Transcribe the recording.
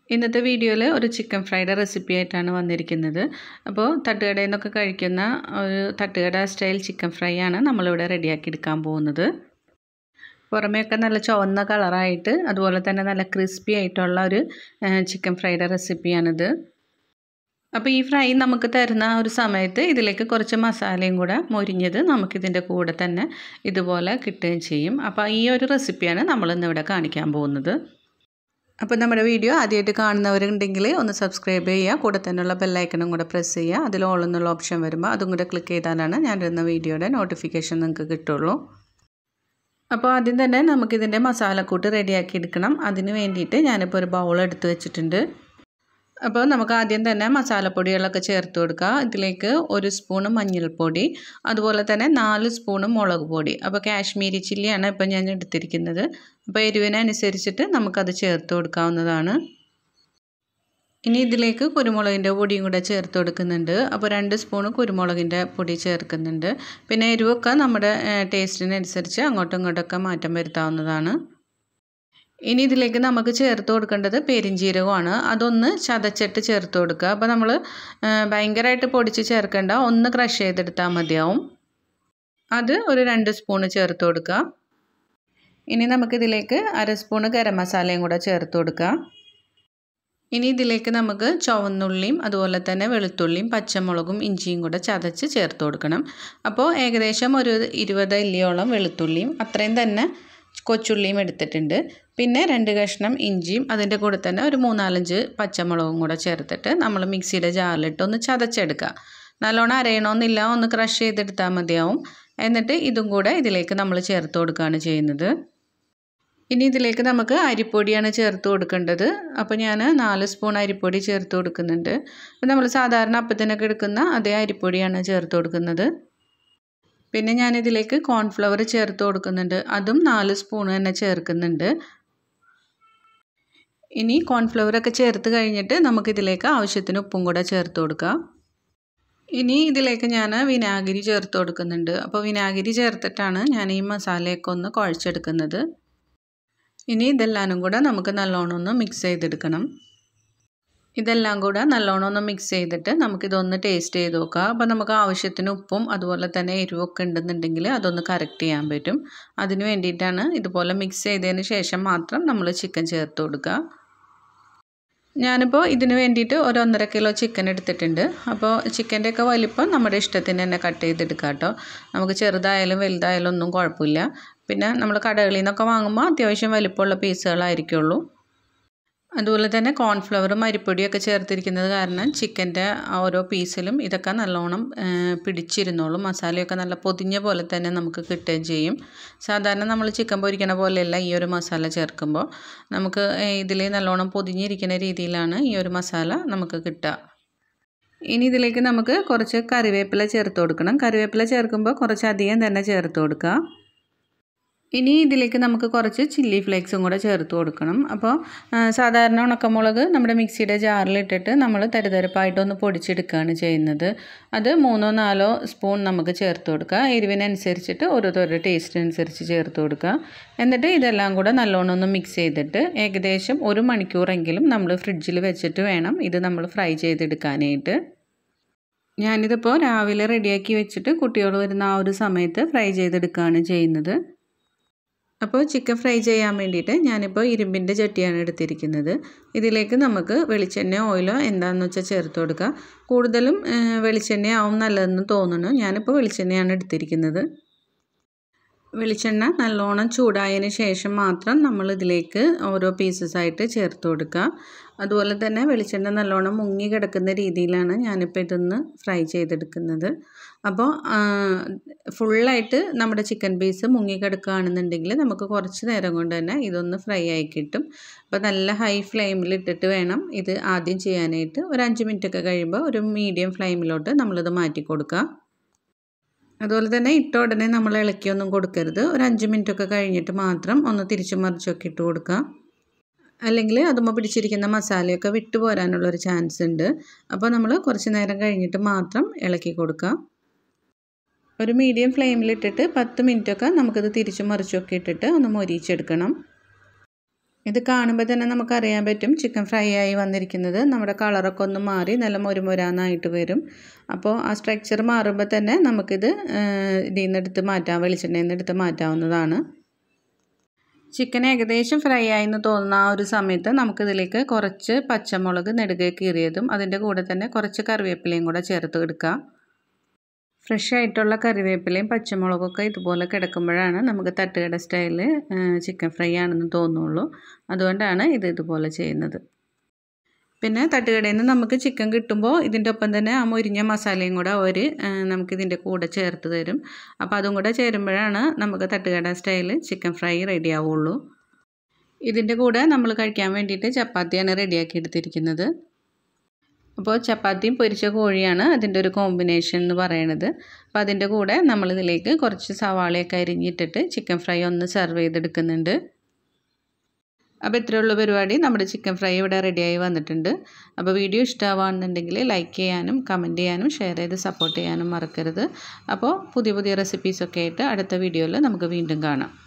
ഇന്നത്തെ വീഡിയോയിൽ ഒരു ചിക്കൻ ഫ്രൈഡ് റെസിപ്പി ആയിട്ടാണ് വന്നിരിക്കുന്നത് അപ്പോൾ തട്ടുകടയിൽ നിന്നൊക്കെ കഴിക്കുന്ന ഒരു തട്ടുകട സ്റ്റൈൽ ചിക്കൻ ഫ്രൈ ആണ് നമ്മളിവിടെ റെഡിയാക്കി എടുക്കാൻ പോകുന്നത് പുറമേയൊക്കെ നല്ല ചുവന്ന കളറായിട്ട് അതുപോലെ തന്നെ നല്ല ക്രിസ്പി ആയിട്ടുള്ള ഒരു ചിക്കൻ ഫ്രൈഡ് റെസിപ്പിയാണിത് അപ്പോൾ ഈ ഫ്രൈ നമുക്ക് തരുന്ന ഒരു സമയത്ത് ഇതിലേക്ക് കുറച്ച് മസാലയും കൂടെ മൊരിഞ്ഞത് നമുക്കിതിൻ്റെ കൂടെ തന്നെ ഇതുപോലെ കിട്ടുകയും ചെയ്യും അപ്പോൾ ഈ ഒരു റെസിപ്പിയാണ് നമ്മളിന്നിവിടെ കാണിക്കാൻ പോകുന്നത് അപ്പോൾ നമ്മുടെ വീഡിയോ ആദ്യമായിട്ട് കാണുന്നവരുണ്ടെങ്കിൽ ഒന്ന് സബ്സ്ക്രൈബ് ചെയ്യുക കൂടെ തന്നെയുള്ള ബെല്ലൈക്കണും കൂടെ പ്രസ് ചെയ്യുക അതിൽ ഓൾ എന്നുള്ള ഓപ്ഷൻ വരുമ്പോൾ അതും കൂടെ ക്ലിക്ക് ചെയ്താലാണ് ഞാൻ ഇടുന്ന വീഡിയോയുടെ നോട്ടിഫിക്കേഷൻ നിങ്ങൾക്ക് കിട്ടുള്ളൂ അപ്പോൾ ആദ്യം തന്നെ നമുക്കിതിൻ്റെ മസാലക്കൂട്ട് റെഡിയാക്കി എടുക്കണം അതിന് വേണ്ടിയിട്ട് ഞാനിപ്പോൾ ഒരു ബൗൾ എടുത്ത് വെച്ചിട്ടുണ്ട് അപ്പോൾ നമുക്ക് ആദ്യം തന്നെ മസാലപ്പൊടികളൊക്കെ ചേർത്ത് കൊടുക്കുക ഇതിലേക്ക് ഒരു സ്പൂണ് മഞ്ഞൾപ്പൊടി അതുപോലെ തന്നെ നാല് സ്പൂണ് മുളക് പൊടി അപ്പോൾ കാശ്മീരി ചില്ലിയാണ് ഇപ്പോൾ ഞാൻ എടുത്തിരിക്കുന്നത് അപ്പോൾ എരിവിനനുസരിച്ചിട്ട് നമുക്കത് ചേർത്ത് കൊടുക്കാവുന്നതാണ് ഇനി ഇതിലേക്ക് കുരുമുളകിൻ്റെ പൊടിയും കൂടെ ചേർത്ത് കൊടുക്കുന്നുണ്ട് അപ്പോൾ രണ്ട് സ്പൂണ് കുരുമുളകിൻ്റെ പൊടി ചേർക്കുന്നുണ്ട് പിന്നെ എരിവൊക്കെ നമ്മുടെ ടേസ്റ്റിനനുസരിച്ച് അങ്ങോട്ടും ഇങ്ങോട്ടൊക്കെ മാറ്റം വരുത്താവുന്നതാണ് ഇനി ഇതിലേക്ക് നമുക്ക് ചേർത്ത് കൊടുക്കേണ്ടത് പെരിഞ്ജീരകമാണ് അതൊന്ന് ചതച്ചിട്ട് ചേർത്ത് കൊടുക്കുക അപ്പോൾ നമ്മൾ ഭയങ്കരമായിട്ട് പൊടിച്ച് ചേർക്കേണ്ട ഒന്ന് ക്രഷ് ചെയ്തെടുത്താൽ മതിയാവും അത് ഒരു രണ്ട് സ്പൂണ് ചേർത്ത് കൊടുക്കുക ഇനി നമുക്കിതിലേക്ക് അര സ്പൂണ് ഗരം മസാലയും കൂടെ ചേർത്ത് കൊടുക്കുക ഇനി ഇതിലേക്ക് നമുക്ക് ചുവന്നുള്ളിയും അതുപോലെ തന്നെ വെളുത്തുള്ളിയും പച്ചമുളകും ഇഞ്ചിയും കൂടെ ചതച്ച് ചേർത്ത് കൊടുക്കണം അപ്പോൾ ഏകദേശം ഒരു ഇരുപത് ഇല്ലിയോളം വെളുത്തുള്ളിയും അത്രയും തന്നെ കൊച്ചുള്ളിയും എടുത്തിട്ടുണ്ട് പിന്നെ രണ്ട് കഷ്ണം ഇഞ്ചിയും അതിൻ്റെ കൂടെ തന്നെ ഒരു മൂന്നാലഞ്ച് പച്ചമുളകും കൂടെ ചേർത്തിട്ട് നമ്മൾ മിക്സിയുടെ ജാറിലിട്ട് ഒന്ന് ചതച്ചെടുക്കുക നല്ലോണം അരയണമെന്നില്ല ഒന്ന് ക്രഷ് ചെയ്തെടുത്താൽ മതിയാവും എന്നിട്ട് ഇതും കൂടെ ഇതിലേക്ക് നമ്മൾ ചേർത്ത് കൊടുക്കുകയാണ് ചെയ്യുന്നത് ഇനി ഇതിലേക്ക് നമുക്ക് അരിപ്പൊടിയാണ് ചേർത്ത് കൊടുക്കേണ്ടത് അപ്പോൾ ഞാൻ നാല് സ്പൂൺ അരിപ്പൊടി ചേർത്ത് കൊടുക്കുന്നുണ്ട് നമ്മൾ സാധാരണ അപ്പത്തിനൊക്കെ എടുക്കുന്ന അതേ അരിപ്പൊടിയാണ് ചേർത്ത് കൊടുക്കുന്നത് പിന്നെ ഞാനിതിലേക്ക് കോൺഫ്ലവർ ചേർത്ത് കൊടുക്കുന്നുണ്ട് അതും നാല് സ്പൂൺ തന്നെ ചേർക്കുന്നുണ്ട് ഇനി കോൺഫ്ലവറൊക്കെ ചേർത്ത് കഴിഞ്ഞിട്ട് നമുക്കിതിലേക്ക് ആവശ്യത്തിന് ഉപ്പും കൂടെ ചേർത്ത് കൊടുക്കാം ഇനി ഇതിലേക്ക് ഞാൻ വിനാഗിരി ചേർത്ത് കൊടുക്കുന്നുണ്ട് അപ്പോൾ വിനാഗിരി ചേർത്തിട്ടാണ് ഞാൻ ഈ മസാലയൊക്കെ ഒന്ന് കുഴച്ചെടുക്കുന്നത് ഇനി ഇതെല്ലാനും കൂടെ നമുക്ക് നല്ലോണം ഒന്ന് മിക്സ് ചെയ്തെടുക്കണം ഇതെല്ലാം കൂടെ നല്ലോണം ഒന്ന് മിക്സ് ചെയ്തിട്ട് നമുക്കിതൊന്ന് ടേസ്റ്റ് ചെയ്ത് നോക്കാം അപ്പോൾ നമുക്ക് ആവശ്യത്തിന് ഉപ്പും അതുപോലെ തന്നെ എരിവൊക്കെ ഉണ്ടെന്നുണ്ടെങ്കിൽ അതൊന്ന് കറക്റ്റ് ചെയ്യാൻ പറ്റും അതിന് വേണ്ടിയിട്ടാണ് ഇതുപോലെ മിക്സ് ചെയ്തതിന് ശേഷം മാത്രം നമ്മൾ ചിക്കൻ ചേർത്ത് കൊടുക്കുക ഞാനിപ്പോൾ ഇതിന് വേണ്ടിയിട്ട് ഒരു ഒന്നര കിലോ ചിക്കൻ എടുത്തിട്ടുണ്ട് അപ്പോൾ ചിക്കൻ്റെ ഒക്കെ വലിപ്പം നമ്മുടെ ഇഷ്ടത്തിന് തന്നെ കട്ട് ചെയ്തെടുക്കാം കേട്ടോ നമുക്ക് ചെറുതായാലും വലുതായാലും ഒന്നും കുഴപ്പമില്ല പിന്നെ നമ്മൾ കടകളിൽ നിന്നൊക്കെ വാങ്ങുമ്പോൾ അത്യാവശ്യം വലിപ്പമുള്ള പീസുകളായിരിക്കുള്ളൂ അതുപോലെ തന്നെ കോൺഫ്ലവറും അരിപ്പൊടിയൊക്കെ ചേർത്തിരിക്കുന്നത് കാരണം ചിക്കൻ്റെ ഓരോ പീസിലും ഇതൊക്കെ നല്ലോണം പിടിച്ചിരുന്നോളും മസാലയൊക്കെ നല്ല പൊതിഞ്ഞ പോലെ തന്നെ നമുക്ക് കിട്ടുകയും ചെയ്യും സാധാരണ നമ്മൾ ചിക്കൻ പൊരിക്കണ പോലെയല്ല ഈ ഒരു മസാല ചേർക്കുമ്പോൾ നമുക്ക് ഇതിൽ നല്ലോണം പൊതിഞ്ഞിരിക്കുന്ന രീതിയിലാണ് ഈ ഒരു മസാല നമുക്ക് കിട്ടുക ഇനി ഇതിലേക്ക് നമുക്ക് കുറച്ച് കറിവേപ്പില ചേർത്ത് കൊടുക്കണം കറിവേപ്പില ചേർക്കുമ്പോൾ കുറച്ചധികം തന്നെ ചേർത്ത് കൊടുക്കുക ഇനി ഇതിലേക്ക് നമുക്ക് കുറച്ച് ചില്ലി ഫ്ലേക്സും കൂടെ ചേർത്ത് കൊടുക്കണം അപ്പോൾ സാധാരണ ഉണക്കമുളക് നമ്മുടെ മിക്സിയുടെ ജാറിലിട്ടിട്ട് നമ്മൾ തരിതരപ്പായിട്ടൊന്ന് പൊടിച്ചെടുക്കുകയാണ് ചെയ്യുന്നത് അത് മൂന്നോ നാലോ സ്പൂൺ നമുക്ക് ചേർത്ത് കൊടുക്കുക എരിവിനനുസരിച്ചിട്ട് ഓരോരോരോ ടേസ്റ്റിനനുസരിച്ച് ചേർത്ത് കൊടുക്കുക എന്നിട്ട് ഇതെല്ലാം കൂടെ നല്ലോണം ഒന്ന് മിക്സ് ചെയ്തിട്ട് ഏകദേശം ഒരു മണിക്കൂറെങ്കിലും നമ്മൾ ഫ്രിഡ്ജിൽ വെച്ചിട്ട് വേണം ഇത് നമ്മൾ ഫ്രൈ ചെയ്തെടുക്കാനായിട്ട് ഞാനിതിപ്പോൾ രാവിലെ റെഡിയാക്കി വെച്ചിട്ട് കുട്ടികൾ വരുന്ന ആ ഒരു സമയത്ത് ഫ്രൈ ചെയ്തെടുക്കുകയാണ് ചെയ്യുന്നത് അപ്പോൾ ചിക്കൻ ഫ്രൈ ചെയ്യാൻ വേണ്ടിയിട്ട് ഞാനിപ്പോൾ ഇരുമ്പിൻ്റെ ചട്ടിയാണ് എടുത്തിരിക്കുന്നത് ഇതിലേക്ക് നമുക്ക് വെളിച്ചെണ്ണ ഓയിലോ എന്താണെന്ന് വെച്ചാൽ ചേർത്ത് കൊടുക്കുക കൂടുതലും വെളിച്ചെണ്ണ ആവും നല്ലതെന്ന് തോന്നുന്നു ഞാനിപ്പോൾ വെളിച്ചെണ്ണയാണ് എടുത്തിരിക്കുന്നത് വെളിച്ചെണ്ണ നല്ലോണം ചൂടായതിന് ശേഷം മാത്രം നമ്മൾ ഇതിലേക്ക് ഓരോ പീസസ് ആയിട്ട് ചേർത്ത് കൊടുക്കുക അതുപോലെ തന്നെ വെളിച്ചെണ്ണ നല്ലോണം മുങ്ങി കിടക്കുന്ന രീതിയിലാണ് ഞാനിപ്പോൾ ഇതൊന്ന് ഫ്രൈ ചെയ്തെടുക്കുന്നത് അപ്പോൾ ഫുള്ളായിട്ട് നമ്മുടെ ചിക്കൻ പീസ് മുങ്ങി കിടക്കുകയാണെന്നുണ്ടെങ്കിൽ നമുക്ക് കുറച്ച് നേരം കൊണ്ട് തന്നെ ഇതൊന്ന് ഫ്രൈ ആയി കിട്ടും അപ്പോൾ നല്ല ഹൈ ഫ്ലെയിമിൽ ഇട്ടിട്ട് വേണം ഇത് ആദ്യം ചെയ്യാനായിട്ട് ഒരു അഞ്ച് മിനിറ്റൊക്കെ കഴിയുമ്പോൾ ഒരു മീഡിയം ഫ്ലെയിമിലോട്ട് നമ്മളിത് മാറ്റി കൊടുക്കുക അതുപോലെ തന്നെ ഇട്ട ഉടനെ നമ്മൾ ഇളക്കിയൊന്നും കൊടുക്കരുത് ഒരു അഞ്ച് മിനിറ്റൊക്കെ കഴിഞ്ഞിട്ട് മാത്രം ഒന്ന് തിരിച്ചു മറിച്ചൊക്കെ ഇട്ട് കൊടുക്കുക അല്ലെങ്കിൽ അതുമ്മ പിടിച്ചിരിക്കുന്ന മസാലയൊക്കെ വിട്ടു പോരാനുള്ളൊരു ചാൻസ് ഉണ്ട് അപ്പോൾ നമ്മൾ കുറച്ച് നേരം കഴിഞ്ഞിട്ട് മാത്രം ഇളക്കി കൊടുക്കുക ഒരു മീഡിയം ഫ്ലെയിമിലിട്ടിട്ട് പത്ത് മിനിറ്റൊക്കെ നമുക്കിത് തിരിച്ചു മറിച്ചൊക്കെ ഇട്ടിട്ട് ഒന്ന് മൊരിച്ചെടുക്കണം ഇത് കാണുമ്പോൾ തന്നെ നമുക്കറിയാൻ പറ്റും ചിക്കൻ ഫ്രൈ ആയി വന്നിരിക്കുന്നത് നമ്മുടെ കളറൊക്കെ ഒന്ന് മാറി നല്ല മുരുമുരാന്നായിട്ട് വരും അപ്പോൾ ആ സ്ട്രക്ചർ മാറുമ്പോൾ തന്നെ നമുക്കിത് ഇതിൽ നിന്ന് എടുത്ത് മാറ്റാം വെളിച്ചെണ്ണയിൽ നിന്ന് എടുത്ത് മാറ്റാവുന്നതാണ് ചിക്കൻ ഏകദേശം ഫ്രൈ ആയെന്ന് തോന്നുന്ന ആ ഒരു സമയത്ത് നമുക്കിതിലേക്ക് കുറച്ച് പച്ചമുളക് നെടുകെ കീറിയതും അതിൻ്റെ കൂടെ തന്നെ കുറച്ച് കറിവേപ്പിലയും കൂടെ ചേർത്ത് എടുക്കാം ഫ്രഷ് ആയിട്ടുള്ള കറിവേപ്പിലയും പച്ചമുളകൊക്കെ ഇതുപോലെ കിടക്കുമ്പോഴാണ് നമുക്ക് തട്ടുകട സ്റ്റൈലിൽ ചിക്കൻ ഫ്രൈ ആണെന്ന് തോന്നുള്ളൂ അതുകൊണ്ടാണ് ഇത് ഇതുപോലെ ചെയ്യുന്നത് പിന്നെ തട്ടുകടയിൽ നിന്ന് നമുക്ക് ചിക്കൻ കിട്ടുമ്പോൾ ഇതിൻ്റെ ഒപ്പം തന്നെ ആ മുരിഞ്ഞ മസാലയും കൂടെ അവർ നമുക്കിതിൻ്റെ കൂടെ ചേർത്ത് തരും അപ്പോൾ അതും കൂടെ ചേരുമ്പോഴാണ് നമുക്ക് തട്ടുകട സ്റ്റൈൽ ചിക്കൻ ഫ്രൈ റെഡി ആവുള്ളൂ ഇതിൻ്റെ കൂടെ നമ്മൾ കഴിക്കാൻ വേണ്ടിയിട്ട് ചപ്പാത്തിയാണ് റെഡിയാക്കി എടുത്തിരിക്കുന്നത് അപ്പോൾ ചപ്പാത്തിയും പൊരിച്ച കോഴിയാണ് അതിൻ്റെ ഒരു കോമ്പിനേഷൻ എന്ന് പറയണത് അപ്പോൾ അതിൻ്റെ കൂടെ നമ്മളിതിലേക്ക് കുറച്ച് സവാളയൊക്കെ അരിഞ്ഞിട്ടിട്ട് ചിക്കൻ ഫ്രൈ ഒന്ന് സെർവ് ചെയ്തെടുക്കുന്നുണ്ട് അപ്പോൾ ഇത്രയുള്ള പരിപാടി നമ്മുടെ ചിക്കൻ ഫ്രൈ ഇവിടെ റെഡിയായി വന്നിട്ടുണ്ട് അപ്പോൾ വീഡിയോ ഇഷ്ടമാവുകയാണെന്നുണ്ടെങ്കിൽ ലൈക്ക് ചെയ്യാനും കമൻറ്റ് ചെയ്യാനും ഷെയർ ചെയ്ത് സപ്പോർട്ട് ചെയ്യാനും മറക്കരുത് അപ്പോൾ പുതിയ പുതിയ റെസിപ്പീസൊക്കെ ആയിട്ട് അടുത്ത വീഡിയോയിൽ നമുക്ക് വീണ്ടും കാണാം